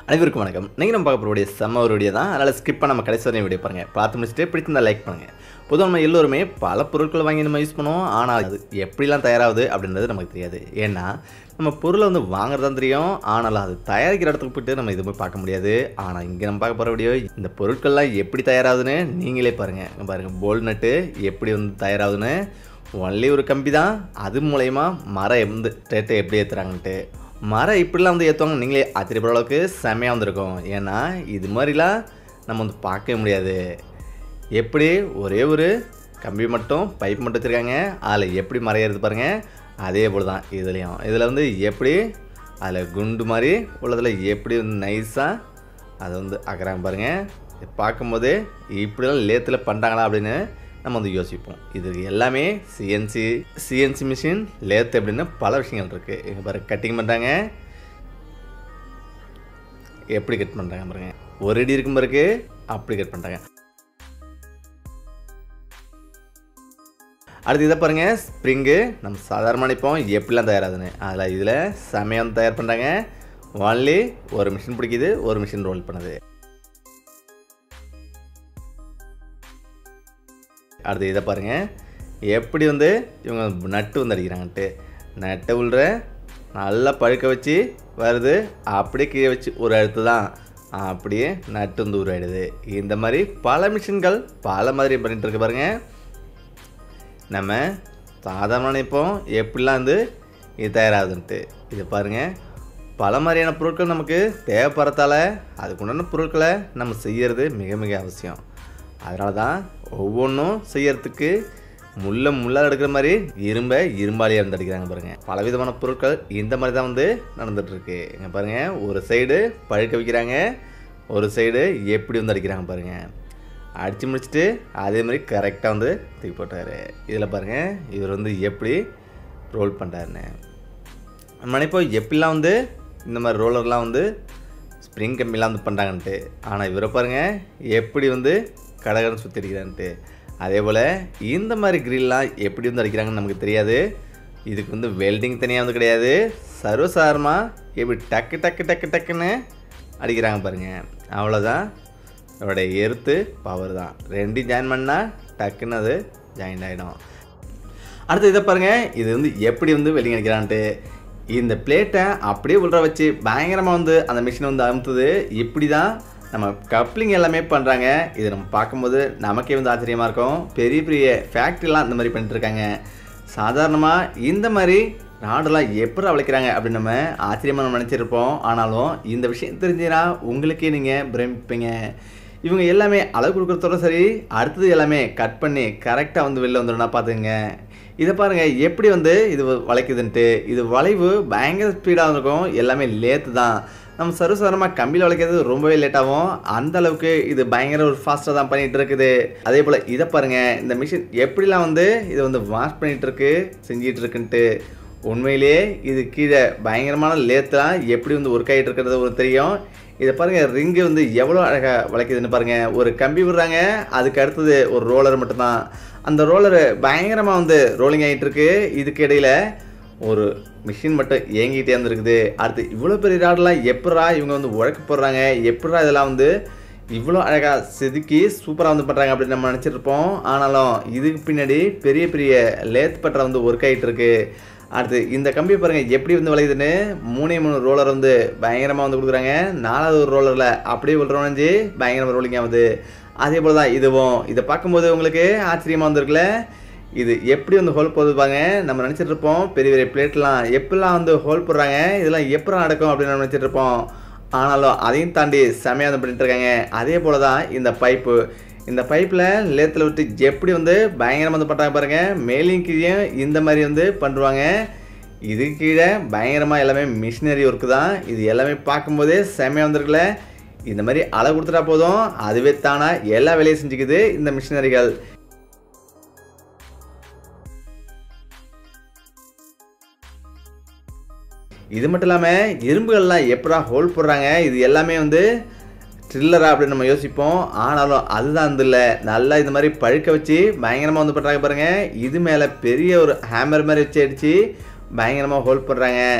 அனைவருக்கும் வணக்கம் நீங்கள் நம்ம பார்க்க போகிற செம்ம ஒரு வீடியோ தான் அதனால் ஸ்கிப் பண்ண நம்ம கடைசி வரையும் வீடியோ பாருங்கள் பார்த்து முடிச்சுட்டு பிடிச்சிருந்தா லைக் பண்ணுங்கள் பொதுவாக நம்ம எல்லோருமே பல பொருட்கள் வாங்கி நம்ம யூஸ் பண்ணுவோம் ஆனால் அது எப்படிலாம் தயாராகுது அப்படின்றது நமக்கு தெரியாது ஏன்னா நம்ம பொருளை வந்து வாங்குறது தான் தெரியும் ஆனாலும் அது தயாரிக்கிற இடத்துக்கு போயிட்டு நம்ம இது போய் பார்க்க முடியாது ஆனால் இங்கே நம்ம பார்க்க போகிற வீடியோ இந்த பொருட்கள்லாம் எப்படி தயாராகுதுன்னு நீங்களே பாருங்கள் இங்க பாருங்கள் போல் நட்டு எப்படி வந்து தயாராகுதுன்னு ஒன்லி ஒரு கம்பி தான் அது மூலயமா மரம் எந்த ரேட்டை எப்படி ஏற்றுறாங்கன்ட்டு மரம் இப்படிலாம் வந்து ஏற்றுவாங்க நீங்களே ஆச்சரியப்படுற அளவுக்கு செம்மையாக வந்திருக்கும் ஏன்னா இது மாதிரிலாம் நம்ம வந்து பார்க்கவே முடியாது எப்படி ஒரே ஒரு கம்பி மட்டும் பைப் மட்டும் வச்சுருக்காங்க அதில் எப்படி மரம் ஏறுது பாருங்கள் அதே போல் தான் இதுலேயும் இதில் வந்து எப்படி அதில் குண்டு மாதிரி உள்ளதில் எப்படி வந்து நைஸாக அதை வந்து அக்கறாங்க பாருங்கள் இது பார்க்கும்போது இப்படிலாம் லேத்தில் பண்ணுறாங்களா அப்படின்னு நம்ம வந்து யோசிப்போம் இது எல்லாமே சிஎன்சி சிஎன்சி மிஷின் லேத் அப்படின்னு பல விஷயங்கள் இருக்குது இங்கே பாரு கட்டிங் பண்ணுறாங்க எப்படி கட் பண்ணுறாங்க பாருங்க ஒரு அடி இருக்கும் பிறகு அப்படி கட் பண்ணுறாங்க அடுத்து இதை பாருங்கள் ஸ்ப்ரிங்கு நம்ம சாதாரண நினைப்போம் எப்படிலாம் தயாராகுதுன்னு அதில் இதில் செமையாக வந்து தயார் பண்ணுறாங்க ஒன்லி ஒரு மிஷின் பிடிக்குது ஒரு மிஷின் ரோல் பண்ணுது அடுத்து இதை பாருங்கள் எப்படி வந்து இவங்க நட்டு வந்து அடிக்கிறாங்கன்ட்டு நட்டை உள்ள நல்லா பழுக்க வச்சு வருது அப்படியே கீழே வச்சு ஒரு அழுத்து தான் அப்படியே நட்டு வந்து உருவாயிடுது இந்த மாதிரி பல மிஷின்கள் பல மாதிரி பண்ணிட்டு இருக்கு பாருங்க நம்ம சாதாரண நினைப்போம் எப்படிலாம் வந்து இது தயாராகுதுன்ட்டு இது பாருங்கள் பல மாதிரியான பொருட்கள் நமக்கு தேவைப்படுறதால அதுக்குண்டான பொருட்களை நம்ம செய்யறது மிக மிக அவசியம் அதனால தான் ஒவ்வொன்றும் செய்யறதுக்கு முள்ள முள்ளால் எடுக்கிற மாதிரி இரும்பை இரும்பாலியாக இருந்து அடிக்கிறாங்க பாருங்கள் பலவிதமான பொருட்கள் இந்த மாதிரி தான் வந்து நடந்துகிட்ருக்கு இங்கே பாருங்கள் ஒரு சைடு பழுக்க வைக்கிறாங்க ஒரு சைடு எப்படி வந்து அடிக்கிறாங்க பாருங்கள் அடித்து முடிச்சுட்டு அதே மாதிரி கரெக்டாக வந்து தூக்கி போட்டார் இதில் பாருங்கள் இவர் வந்து எப்படி ரோல் பண்ணுறாருன்னு நம்ம நினைப்போம் எப்படிலாம் வந்து இந்த மாதிரி ரோலர்லாம் வந்து ஸ்ப்ரிங் கம்பிலாம் வந்து பண்ணுறாங்கன்ட்டு ஆனால் இவரை பாருங்கள் எப்படி வந்து கடகடன் சுற்றி அடிக்கிறான்ட்டு அதே போல் இந்த மாதிரி கிரில்லாம் எப்படி வந்து அடிக்கிறாங்கன்னு நமக்கு தெரியாது இதுக்கு வந்து வெல்டிங் தனியாக வந்து கிடையாது சர்வசாதாரணமாக எப்படி டக்கு டக்கு டக்கு டக்குன்னு அடிக்கிறாங்க பாருங்கள் அவ்வளோதான் அதோடைய எர்த்து பவர் தான் ரெண்டையும் ஜாயின் பண்ணால் டக்குன்னு அது ஜாயின் ஆகிடும் அடுத்து இதை பாருங்கள் இது வந்து எப்படி வந்து வெல்டிங் அடிக்கிறான்ட்டு இந்த பிளேட்டை அப்படியே உள்ள வச்சு பயங்கரமாக வந்து அந்த மிஷினை வந்து அமுத்துது இப்படி தான் நம்ம கப்ளிங் எல்லாமே பண்ணுறாங்க இதை நம்ம பார்க்கும்போது நமக்கே வந்து ஆச்சரியமாக இருக்கும் பெரிய பெரிய ஃபேக்ட்ரிலாம் இந்த மாதிரி பண்ணிட்டு இருக்காங்க சாதாரணமாக இந்த மாதிரி நாடெல்லாம் எப்படி வளைக்கிறாங்க அப்படின்னு நம்ம ஆச்சரியமாக நம்ம நினச்சிருப்போம் ஆனாலும் இந்த விஷயம் தெரிஞ்சுன்னா உங்களுக்கே நீங்கள் பிரமிப்பீங்க இவங்க எல்லாமே அளவு கொடுக்குறதோட சரி அடுத்தது எல்லாமே கட் பண்ணி கரெக்டாக வந்து வெளில வந்துடும்னா பார்த்துங்க இதை பாருங்கள் எப்படி வந்து இது வளைக்குதுன்ட்டு இது வளைவு பயங்கர ஸ்பீடாக இருக்கும் எல்லாமே லேத்து தான் நம்ம சர்வசாதாரணமாக கம்பியில் வளைக்கிறது ரொம்பவே லேட்டாகும் அந்த அளவுக்கு இது பயங்கர ஒரு ஃபாஸ்ட்டாக தான் பண்ணிகிட்டு இருக்குது அதே போல் இதை பாருங்கள் இந்த மிஷின் எப்படிலாம் வந்து இதை வந்து வாஷ் பண்ணிகிட்டு இருக்கு செஞ்சிகிட்டு இருக்குன்ட்டு உண்மையிலேயே இது கீழே பயங்கரமான லேத்தெலாம் எப்படி வந்து ஒர்க் ஆகிட்டு இருக்கிறது ஒரு தெரியும் இதை பாருங்கள் ரிங்கு வந்து எவ்வளோ அழகாக வளைக்குதுன்னு பாருங்கள் ஒரு கம்பி விடுறாங்க அதுக்கு அடுத்தது ஒரு ரோலர் மட்டும்தான் அந்த ரோலரு பயங்கரமாக வந்து ரோலிங் ஆகிட்டு இருக்கு இதுக்கு இடையில் ஒரு மிஷின் மட்டும் இயங்கிட்டே இருந்திருக்குது அடுத்து இவ்வளோ பெரிய ராடெலாம் எப்படா இவங்க வந்து உழைக்க போடுறாங்க எப்படா இதெல்லாம் வந்து இவ்வளோ அழகாக செதுக்கி சூப்பராக வந்து பண்ணுறாங்க அப்படின்னு நம்ம நினச்சிருப்போம் ஆனாலும் இதுக்கு பின்னாடி பெரிய பெரிய லேத் பட்டறை வந்து ஒர்க் ஆகிட்டு இருக்கு அடுத்து இந்த கம்பி பாருங்கள் எப்படி வந்து விளையுதுன்னு மூணே மூணு ரோலர் வந்து பயங்கரமாக வந்து கொடுக்குறாங்க நாலாவது ஒரு ரோலரில் அப்படியே விழுறோன்னு பயங்கரமாக ரோலிங் ஆகுது அதே போல் தான் இதுவும் இதை பார்க்கும்போது உங்களுக்கு ஆச்சரியமாக வந்திருக்குல்ல இது எப்படி வந்து ஹோல் போடுது பாருங்க நம்ம நினச்சிட்டு இருப்போம் பெரிய பெரிய பிளேட்லாம் எப்படிலாம் வந்து ஹோல் போடுறாங்க இதெல்லாம் எப்படி நடக்கும் அப்படின்னு நம்ம நினச்சிட்டு இருப்போம் ஆனாலும் அதையும் தாண்டி செமையாக வந்து பண்ணிட்டு இருக்காங்க அதே போல் தான் இந்த பைப்பு இந்த பைப்பில் லேத்தில் விட்டு எப்படி வந்து பயங்கரமாக வந்து பண்ணுறாங்க பாருங்கள் மேலேயும் கீழே இந்த மாதிரி வந்து பண்ணுவாங்க இது கீழே பயங்கரமாக எல்லாமே மிஷினரி ஒர்க்கு தான் இது எல்லாமே பார்க்கும்போதே செமையாக வந்திருக்குல்ல இந்த மாதிரி அளவு கொடுத்துட்டா போதும் அதுவே தானா எல்லா வேலையும் செஞ்சுக்குது இந்த மிஷினரிகள் இது மட்டும் இல்லாமல் இரும்புகள்லாம் எப்படா ஹோல் போடுறாங்க இது எல்லாமே வந்து ட்ரில்லரா அப்படின்னு நம்ம யோசிப்போம் ஆனாலும் அதுதான் வந்து இல்லை நல்லா இந்த மாதிரி பழுக்க வச்சு பயங்கரமாக வந்து பண்ணுறாங்க பாருங்கள் இது மேலே பெரிய ஒரு ஹேமர் மாதிரி வச்சு அடித்து பயங்கரமாக ஹோல் பண்ணுறாங்க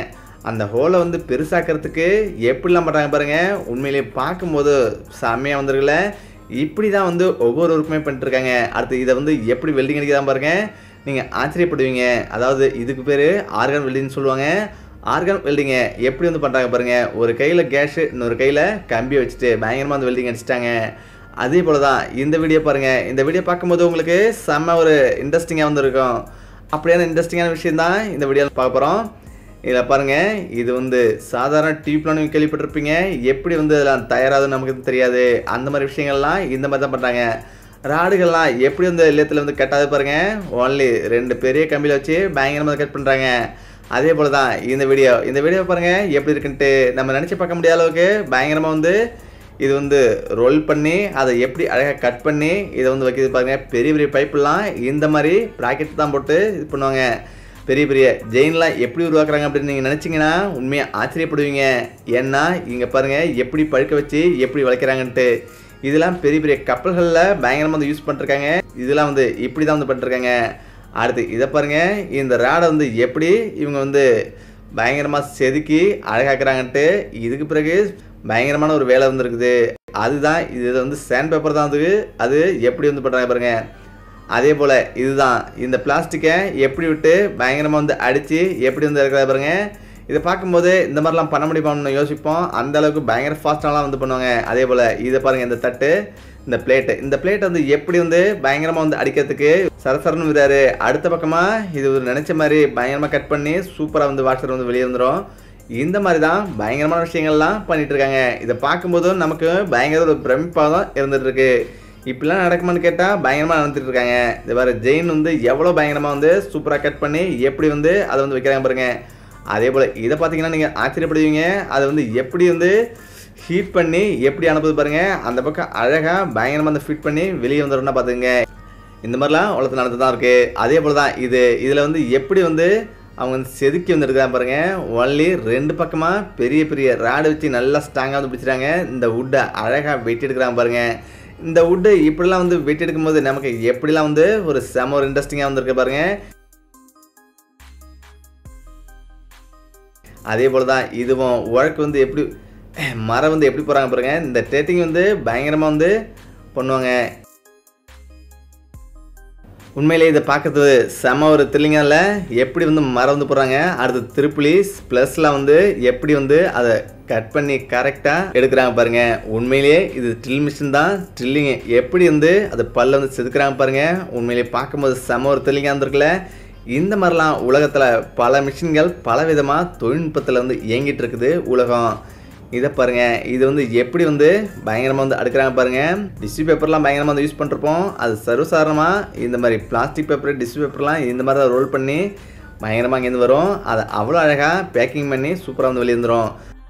அந்த ஹோலை வந்து பெருசாக்கிறதுக்கு எப்படிலாம் பண்ணுறாங்க பாருங்கள் உண்மையிலேயே பார்க்கும்போது செம்மையாக வந்திருக்குல்ல இப்படி தான் வந்து ஒவ்வொரு ஒர்க்குமே பண்ணிட்டு இருக்காங்க அடுத்து இதை வந்து எப்படி வெல்டிங் அடிக்கிறான் பாருங்க நீங்கள் ஆச்சரியப்படுவீங்க அதாவது இதுக்கு பேர் ஆர்கன் வெல்டிங்னு சொல்லுவாங்க ஆர்கன் வெல்டிங்கை எப்படி வந்து பண்ணுறாங்க பாருங்கள் ஒரு கையில் கேஷு இன்னொரு கையில் கம்பி வச்சுட்டு பயங்கரமாக வந்து வெல்டிங் அடிச்சிட்டாங்க அதே போல் தான் இந்த வீடியோ பாருங்கள் இந்த வீடியோ பார்க்கும்போது உங்களுக்கு செம்ம ஒரு இன்ட்ரெஸ்டிங்காக வந்திருக்கும் அப்படியான இன்ட்ரெஸ்டிங்கான விஷயம் தான் இந்த வீடியோவில் பார்க்க போகிறோம் இதில் பாருங்கள் இது வந்து சாதாரண டியூப்லாம் நீங்கள் கேள்விப்பட்டிருப்பீங்க எப்படி வந்து அதெல்லாம் தயாராகுதுன்னு நமக்கு தெரியாது அந்த மாதிரி விஷயங்கள்லாம் இந்த மாதிரி தான் பண்ணுறாங்க ராடுகள்லாம் எப்படி வந்து இல்லத்தில் வந்து கட்டாது பாருங்கள் ஒன்லி ரெண்டு பெரிய கம்பியில் வச்சு பயங்கரமாக கட் பண்ணுறாங்க அதே போல் தான் இந்த வீடியோ இந்த வீடியோ பாருங்கள் எப்படி இருக்குன்ட்டு நம்ம நினச்சி பார்க்க முடியாத அளவுக்கு பயங்கரமாக வந்து இது வந்து ரோல் பண்ணி அதை எப்படி அழகாக கட் பண்ணி இதை வந்து வைக்கிறது பாருங்கள் பெரிய பெரிய பைப்புலாம் இந்த மாதிரி ப்ராக்கெட் தான் போட்டு இது பண்ணுவாங்க பெரிய பெரிய ஜெயின்லாம் எப்படி உருவாக்குறாங்க அப்படின்னு நீங்கள் நினச்சிங்கன்னா உண்மையாக ஆச்சரியப்படுவீங்க ஏன்னா இங்கே பாருங்கள் எப்படி பழுக்க வச்சு எப்படி வளைக்கிறாங்கன்ட்டு இதெல்லாம் பெரிய பெரிய கப்பல்களில் பயங்கரமாக வந்து யூஸ் பண்ணிருக்காங்க இதெல்லாம் வந்து இப்படி தான் வந்து பண்ணிருக்காங்க அடுத்து இதை பாருங்கள் இந்த ராடை வந்து எப்படி இவங்க வந்து பயங்கரமாக செதுக்கி அழகாக்குறாங்கன்ட்டு இதுக்கு பிறகு பயங்கரமான ஒரு வேலை வந்துருக்குது அதுதான் இது வந்து சேண்ட் பேப்பர் தான் வந்து அது எப்படி வந்து பண்ணுறாங்க பாருங்கள் அதே போல் இதுதான் இந்த பிளாஸ்டிக்கை எப்படி விட்டு பயங்கரமாக வந்து அடித்து எப்படி வந்து இருக்கிறத பாருங்க இதை பார்க்கும்போது இந்த மாதிரிலாம் பண்ண முடியுமான்னு யோசிப்போம் அந்த அளவுக்கு பயங்கர ஃபாஸ்ட்டாலாம் வந்து பண்ணுவாங்க அதே போல் இதை பாருங்கள் இந்த தட்டு இந்த பிளேட்டு இந்த பிளேட் வந்து எப்படி வந்து பயங்கரமாக வந்து அடிக்கிறதுக்கு சரசரன்னு விடாரு அடுத்த பக்கமாக இது ஒரு நினச்ச மாதிரி பயங்கரமாக கட் பண்ணி சூப்பராக வந்து வாட்ஸர் வந்து வெளியே வந்துடும் இந்த மாதிரி தான் பயங்கரமான விஷயங்கள்லாம் பண்ணிட்டு இருக்காங்க இதை பார்க்கும்போதும் நமக்கு பயங்கர ஒரு பிரமிப்பாக தான் இருந்துட்டு இருக்கு இப்படிலாம் நடக்குமான்னு கேட்டால் பயங்கரமாக நடந்துட்டு இருக்காங்க இந்த மாதிரி ஜெயின் வந்து எவ்வளோ பயங்கரமாக வந்து சூப்பராக கட் பண்ணி எப்படி வந்து அதை வந்து வைக்கிறாங்க பாருங்க அதே போல் இதை பார்த்தீங்கன்னா நீங்கள் ஆச்சரியப்படுவீங்க அதை வந்து எப்படி வந்து ஹீட் பண்ணி எப்படி அனுப்புது பாருங்க அந்த பக்கம் அழகாக பயங்கரமாக வந்து ஃபிட் பண்ணி வெளியே வந்துடும்னா பார்த்துங்க இந்த மாதிரிலாம் உலகத்தில் நடந்து தான் இருக்குது அதே போல் தான் இது இதில் வந்து எப்படி வந்து அவங்க வந்து செதுக்கி வந்துருக்காங்க பாருங்க ஒன்லி ரெண்டு பக்கமாக பெரிய பெரிய ராடு வச்சு நல்லா ஸ்ட்ராங்காக வந்து பிடிச்சிட்டாங்க இந்த வுட்டை அழகாக வெட்டி எடுக்கிறாங்க பாருங்க இந்த வுட்டு இப்படிலாம் வந்து வெட்டி எடுக்கும்போது நமக்கு எப்படிலாம் வந்து ஒரு செம ஒரு இன்ட்ரெஸ்டிங்காக வந்திருக்கு பாருங்க அதே போல் தான் இதுவும் உழக்கு வந்து எப்படி மரம் வந்து எப்படி போகிறாங்க பாருங்க இந்த டேட்டிங் வந்து பயங்கரமாக வந்து பண்ணுவாங்க உண்மையிலே இதை பார்க்கறது செம ஒரு த்ரில்லிங்காக இல்லை எப்படி வந்து மரம் வந்து போடுறாங்க அடுத்து திருப்புலி ப்ளஸில் வந்து எப்படி வந்து அதை கட் பண்ணி கரெக்டாக எடுக்கிறாங்க பாருங்க உண்மையிலேயே இது ட்ரில் மிஷின் தான் ட்ரில்லிங்கு எப்படி வந்து அது பல்ல வந்து செதுக்குறாங்க பாருங்க உண்மையிலேயே பார்க்கும்போது செம ஒரு த்ரில்லிங்காக இருந்திருக்குல்ல இந்த மாதிரிலாம் உலகத்தில் பல மிஷின்கள் பல விதமாக தொழில்நுட்பத்தில் வந்து இயங்கிட்டு இருக்குது உலகம் இதை பாருங்க இது வந்து எப்படி வந்து பயங்கரமாக வந்து அடுக்கிறாங்க பாருங்க டிஷ்யூ பேப்பர்லாம் பயங்கரமாக வந்து யூஸ் பண்ணிருப்போம் அது சர்வசாதாரணமாக இந்த மாதிரி பிளாஸ்டிக் பேப்பர் டிஷ்யூ பேப்பர்லாம் இந்த மாதிரி தான் ரோல் பண்ணி பயங்கரமாக இங்கேருந்து வரும் அதை அவ்வளோ அழகாக பேக்கிங் பண்ணி சூப்பராக வந்து வெளியே வந்துடும்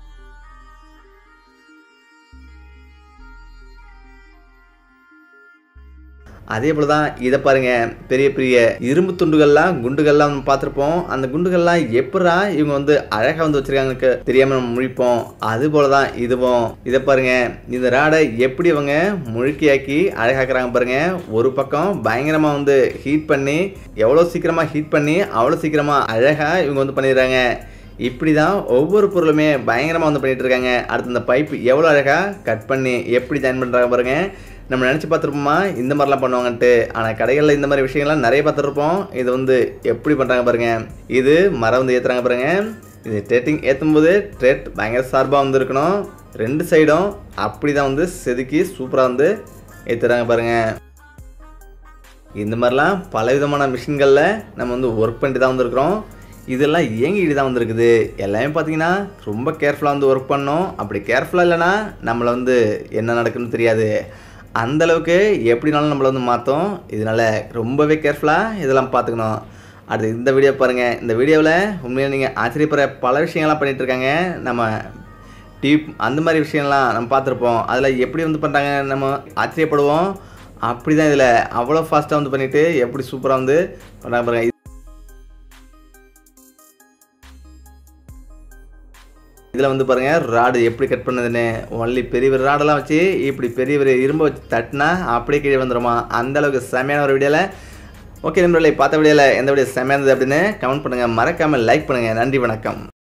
அதே போல் தான் இதை பாருங்க பெரிய பெரிய இரும்பு துண்டுகள்லாம் குண்டுகள்லாம் நம்ம பார்த்துருப்போம் அந்த குண்டுகள்லாம் எப்படா இவங்க வந்து அழகாக வந்து வச்சிருக்காங்க தெரியாமல் நம்ம முழிப்போம் அது போல தான் இதுவும் இதை பாருங்க இந்த ராடை எப்படி இவங்க முழுக்கியாக்கி அழகாக்குறாங்க பாருங்க ஒரு பக்கம் பயங்கரமாக வந்து ஹீட் பண்ணி எவ்வளோ சீக்கிரமாக ஹீட் பண்ணி அவ்வளோ சீக்கிரமாக அழகாக இவங்க வந்து பண்ணிடுறாங்க இப்படி தான் ஒவ்வொரு பொருளுமே பயங்கரமாக வந்து பண்ணிட்டு இருக்காங்க அடுத்து இந்த பைப் எவ்வளோ அழகாக கட் பண்ணி எப்படி ஜாயின் பண்ணுறாங்க பாருங்க நம்ம நினச்சி பார்த்துருப்போமா இந்த மாதிரிலாம் பண்ணுவாங்கன்ட்டு ஆனால் கடைகளில் இந்த மாதிரி விஷயங்கள்லாம் நிறைய பார்த்துருப்போம் இது வந்து எப்படி பண்ணுறாங்க பாருங்க இது மரம் வந்து ஏற்றுறாங்க பாருங்க இது ட்ரெட்டிங் ஏற்றும் போது ட்ரெட் பயங்கர சார்பாக வந்து இருக்கணும் ரெண்டு சைடும் அப்படி தான் வந்து செதுக்கி சூப்பராக வந்து ஏற்றுறாங்க பாருங்கள் இந்த மாதிரிலாம் பல விதமான மிஷின்களில் நம்ம வந்து ஒர்க் பண்ணிட்டு தான் வந்திருக்கிறோம் இதெல்லாம் இயங்கிட்டு தான் வந்திருக்குது எல்லாமே பார்த்தீங்கன்னா ரொம்ப கேர்ஃபுல்லாக வந்து ஒர்க் பண்ணோம் அப்படி கேர்ஃபுல்லாக இல்லைன்னா நம்மளை வந்து என்ன நடக்குன்னு தெரியாது அந்த அளவுக்கு எப்படினாலும் நம்மளை வந்து மாற்றோம் இதனால் ரொம்பவே கேர்ஃபுல்லாக இதெல்லாம் பார்த்துக்கணும் அடுத்து இந்த வீடியோ பாருங்கள் இந்த வீடியோவில் உண்மையாக நீங்கள் ஆச்சரியப்படுற பல விஷயங்கள்லாம் பண்ணிகிட்டு இருக்காங்க நம்ம டியூப் அந்த மாதிரி விஷயம்லாம் நம்ம பார்த்துருப்போம் அதில் எப்படி வந்து பண்ணுறாங்க நம்ம ஆச்சரியப்படுவோம் அப்படி தான் இதில் அவ்வளோ ஃபாஸ்ட்டாக வந்து பண்ணிவிட்டு எப்படி சூப்பராக வந்து பண்ணுறாங்க பாருங்க இதில் வந்து பாருங்கள் ராடு எப்படி கட் பண்ணதுன்னு ஒன்லி பெரிய பெரிய ராடெல்லாம் வச்சு இப்படி பெரிய பெரிய இரும்பை வச்சு தட்டினா அப்படியே கீழே வந்துடுமா அந்த அளவுக்கு செமையான ஒரு வீடியோவில் ஓகே நண்பர்களே பார்த்த வீடியோவில் எந்த வீடியோ செமையானது அப்படின்னு கமெண்ட் பண்ணுங்கள் மறக்காமல் லைக் பண்ணுங்கள் நன்றி வணக்கம்